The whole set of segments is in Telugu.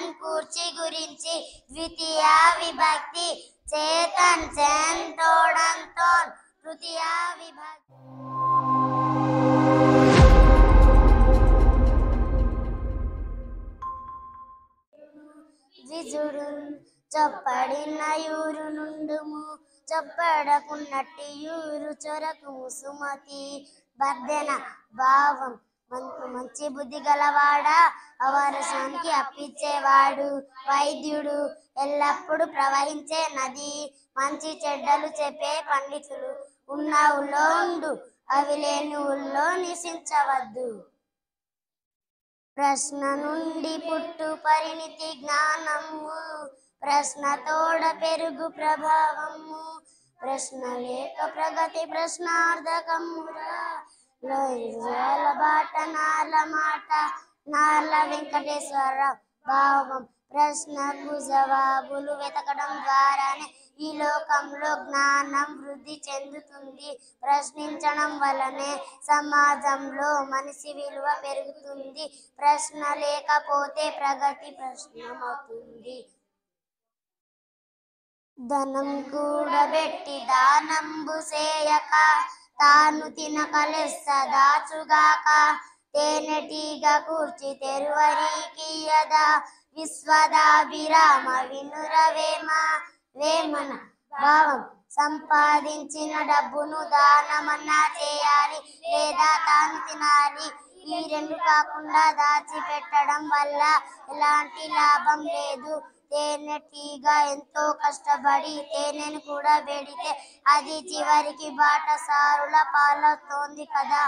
కూర్చి గురించి ద్వితీయ విభక్తి చేతన్ చెంతోడంతో తృతీయ విభక్తి ద్విజుడు చొప్పడిన యూరు నుండుము చొప్పడకున్నట్టి యూరు చొరకు సుమతి బర్దెన భావం మం- మంచి బుద్ధి గలవాడా అవరసానికి అప్పించేవాడు వైద్యుడు ఎల్లప్పుడూ ప్రవహించే నది మంచి చెడ్డలు చెప్పే పండితులు ఉన్న ఊళ్ళో ఉండు అవి లేని ఊళ్ళో నివసించవద్దు ప్రశ్న నుండి పుట్టు పరిణితి జ్ఞానము ప్రశ్న తోడ పెరుగు ప్రభావము ప్రశ్న లేక ప్రగతి ప్రశ్నార్థకమురా లోయల బాట నాల మాట నాల వెంకటేశ్వర భావం ప్రశ్నకు జవాబులు వెతకడం ద్వారానే ఈ లోకంలో జ్ఞానం వృద్ధి చెందుతుంది ప్రశ్నించడం వలనే సమాజంలో మనిషి విలువ పెరుగుతుంది ప్రశ్న లేకపోతే ప్రగతి ప్రశ్నమవుతుంది ధనం కూడబెట్టి దానంబు చేయక తాను తినక లెస్స దాచుగాక తేనెటీగ కూర్చి తెరువరీకియదా విశ్వదాభిరామ వినురవేమ వేమన భావం సంపాదించిన డబ్బును దానమన్నా చేయాలి లేదా తాను తినాలి ఈ రెండు కాకుండా దాచిపెట్టడం వల్ల ఎలాంటి లాభం లేదు తేనెటీగ ఎంతో కష్టపడి తేనెను కూడా పెడితే అది చివరికి బాటసారుల పాలవుతోంది కదా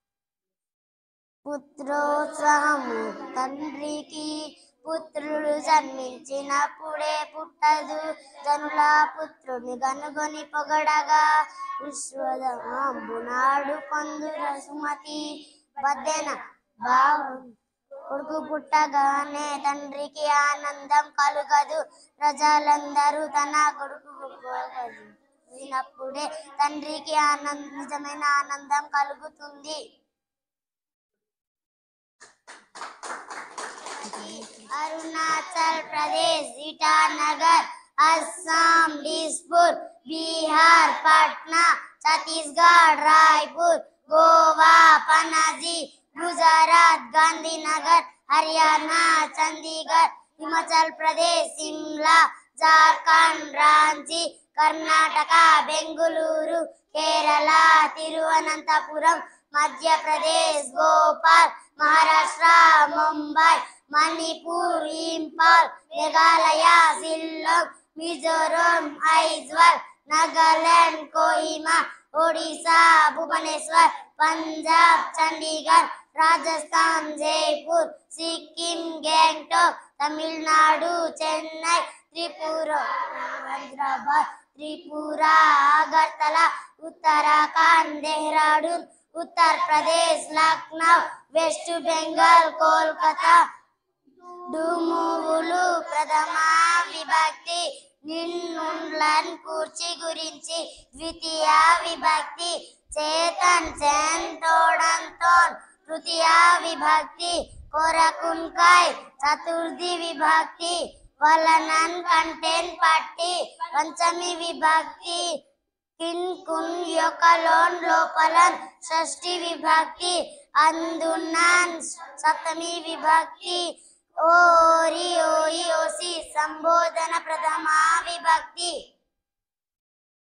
పుత్రోత్సాహము తండ్రికి పుత్రుడు జన్మించినప్పుడే పుట్టదు జనుల పుత్రుని గనుగొని పొగడగా విశ్వదాంబునాడు పొందుర సుమతి బద్దెన భావం కొడుకు పుట్టగానే తండ్రికి ఆనందం కలుగదు ప్రజలందరూ తన కొడుకు పుట్టినప్పుడే తండ్రికి ఆనంద నిజమైన ఆనందం కలుగుతుంది అరుణాచల్ ప్రదేశ్ ఇటానగర్ అస్సాం డిస్పూర్ బీహార్ పట్నా ఛత్తీస్గఢ్ రాయ్పూర్ గోవా పనాజీ గుజరాత్ గాంధీనగర్ హర్యానా చండీగఢ్ హిమాచల్ ప్రదేశ్ సిమ్లా జార్ఖండ్ రాంచీ కర్ణాటక బెంగుళూరు కేరళ తిరువనంతపురం మధ్యప్రదేశ్ భోపాల్ మహారాష్ట్ర ముంబై మణిపూర్ ఇంపాల్ మేఘాలయ షిల్లాంగ్ మిజోరం ఐజ్వాల్ నాగాలాండ్ కోహిమా ఒడిశా భువనేశ్వర్ పంజాబ్ చండీగఢ్ రాజస్థాన్ జైపూర్ సిక్కిం గ్యాంగ్టాక్ తమిళనాడు చెన్నై త్రిపుర హైదరాబాద్ త్రిపుర అగర్తల ఉత్తరాఖండ్ దెహ్రాడూన్ ఉత్తర్ ప్రదేశ్ లక్నో వెస్ట్ బెంగాల్ కోల్కతా డుమువులు ప్రథమ విభక్తి నిన్నుండ్లన్ కూర్చి గురించి ద్వితీయ విభక్తి చేతన్ చెంతోడంతోన్ తృతీయ విభక్తి కొరకుంకాయ్ చతుర్థి విభక్తి వలనన్ కంటెన్ పట్టి పంచమి విభక్తి కిన్ కున్ యొక్క లోన్ లోపలన్ షష్ఠి విభక్తి అందున్నాన్ సప్తమి విభక్తి ఓరి ఓయి ఓసి సంబోధన ప్రథమ